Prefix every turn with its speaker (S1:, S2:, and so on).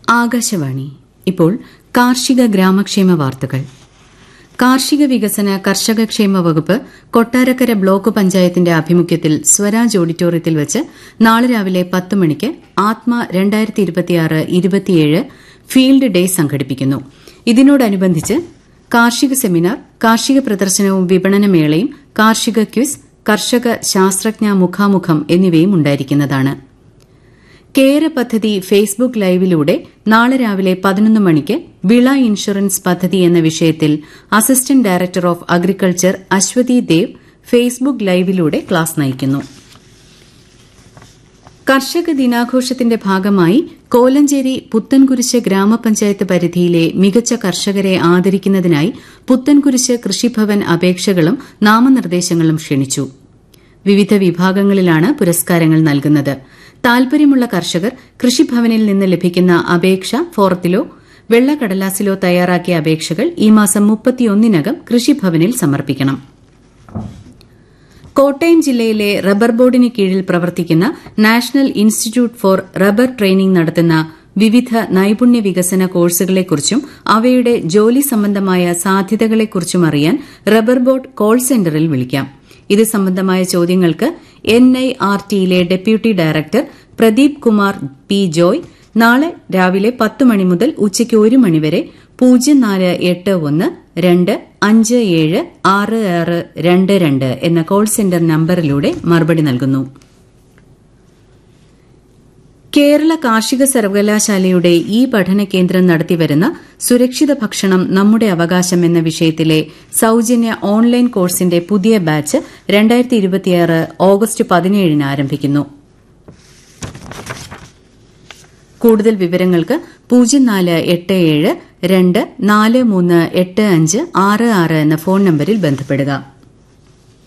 S1: ആകാശവാണി ഇപ്പോൾ കാർഷിക ഗ്രാമക്ഷേമ വാർത്തകൾ കാർഷിക വികസന കർഷകക്ഷേമ വകുപ്പ് കൊട്ടാരക്കര ബ്ലോക്ക് പഞ്ചായത്തിന്റെ ആഭിമുഖ്യത്തിൽ സ്വരാജ് ഓഡിറ്റോറിയത്തിൽ വെച്ച് നാളെ രാവിലെ പത്ത് മണിക്ക് ആത്മ ഫീൽഡ് ഡേ സംഘടിപ്പിക്കുന്നു ഇതിനോടനുബന്ധിച്ച് കാർഷിക സെമിനാർ കാർഷിക പ്രദർശനവും വിപണനമേളയും കാർഷിക ക്വിസ് കർഷക ശാസ്ത്രജ്ഞ മുഖാമുഖം എന്നിവയും ഉണ്ടായിരിക്കുന്നതാണ് കേര പദ്ധതി ഫേസ്ബുക്ക് ലൈവിലൂടെ നാളെ രാവിലെ പതിനൊന്ന് മണിക്ക് വിള ഇൻഷുറൻസ് പദ്ധതി എന്ന വിഷയത്തിൽ assistant director of agriculture Aswathy Dev Facebook ലൈവിലൂടെ ക്ലാസ് നയിക്കുന്നു കർഷക ദിനാഘോഷത്തിന്റെ ഭാഗമായി കോലഞ്ചേരി പുത്തൻകുരിശ് ഗ്രാമപഞ്ചായത്ത് പരിധിയിലെ മികച്ച കർഷകരെ ആദരിക്കുന്നതിനായി പുത്തൻകുരിശ് കൃഷിഭവൻ അപേക്ഷകളും നാമനിർദ്ദേശങ്ങളും ക്ഷണിച്ചു വിവിധ വിഭാഗങ്ങളിലാണ് പുരസ്കാരങ്ങൾ നൽകുന്നത് താൽപര്യമുള്ള കർഷകർ കൃഷിഭവനിൽ നിന്ന് ലഭിക്കുന്ന അപേക്ഷ ഫോറത്തിലോ വെള്ളക്കടലാസിലോ തയ്യാറാക്കിയ അപേക്ഷകൾ ഈ മാസം മുപ്പത്തിയൊന്നിനകം കൃഷിഭവനിൽ സമർപ്പിക്കണം കോട്ടയം ജില്ലയിലെ റബ്ബർ ബോർഡിന് കീഴിൽ പ്രവർത്തിക്കുന്ന national institute for rubber training നടത്തുന്ന വിവിധ നൈപുണ്യ വികസന കോഴ്സുകളെക്കുറിച്ചും അവയുടെ ജോലി സംബന്ധമായ സാധ്യതകളെക്കുറിച്ചും അറിയാൻ റബ്ബർ ബോർഡ് കോൾ സെന്ററിൽ വിളിക്കാം ഇത് സംബന്ധമായ ചോദ്യങ്ങൾക്ക് എൻ ഐ ആർ ടിയിലെ deputy director Pradeep Kumar P Joy നാളെ രാവിലെ പത്ത് മണി മുതൽ ഉച്ചയ്ക്ക് ഒരു മണിവരെ പൂജ്യം നാല് എട്ട് ഒന്ന് രണ്ട് അഞ്ച് ഏഴ് ആറ് ആറ് രണ്ട് രണ്ട് എന്ന കോൾ സെന്റർ നമ്പറിലൂടെ മറുപടി നൽകുന്നു കേരള കാർഷിക സർവകലാശാലയുടെ ഈ പഠന കേന്ദ്രം നടത്തിവരുന്ന സുരക്ഷിത ഭക്ഷണം നമ്മുടെ അവകാശം എന്ന വിഷയത്തിലെ സൌജന്യ ഓൺലൈൻ കോഴ്സിന്റെ പുതിയ ബാച്ച് ഓഗസ്റ്റ് പതിനേഴിന് ആരംഭിക്കുന്നു കൂടുതൽ വിവരങ്ങൾക്ക് പൂജ്യം നാല് എട്ട് ഏഴ് രണ്ട് നാല് മൂന്ന് എട്ട് അഞ്ച് ആറ് ആറ് എന്ന ഫോൺ നമ്പരിൽ ബന്ധപ്പെടുക